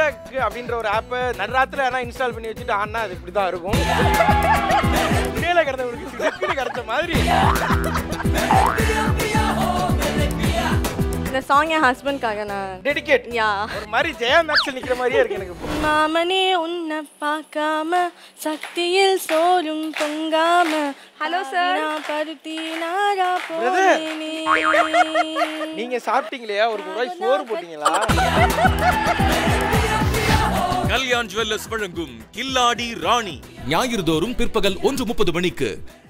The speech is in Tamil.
டிக்டாக் அப்படின்ற ஒரு ஆப்பை நடுராத்துல ஆனால் இன்ஸ்டால் பண்ணி வச்சுட்டு ஆனா அது இப்படி தான் இருக்கும் மேலே கிடந்தவங்களுக்கு டக்குனு கிடைச்ச மாதிரி இந்த சாங் என் ஹஸ்பண்ட்காக நான் டெடிகேட் யா ஒரு மாதிரி ஜெயா மேக்ஸில் நிற்கிற மாதிரியே இருக்கு எனக்கு இப்போ. மாமனே உன்னை பார்க்காம சக்தியில் சோறும் பொங்காம ஹலோ சார் பருத்தி நாரா போனேனே நீங்க சாப்பிட்டீங்களா ஒரு ரூபாய் சோறு போட்டீங்களா கல்யாண் ஜுவல்லர்ஸ் வழங்கும் கில்லாடி ராணி ஞாயிறு தோறும் பிற்பகல் ஒன்று முப்பது மணிக்கு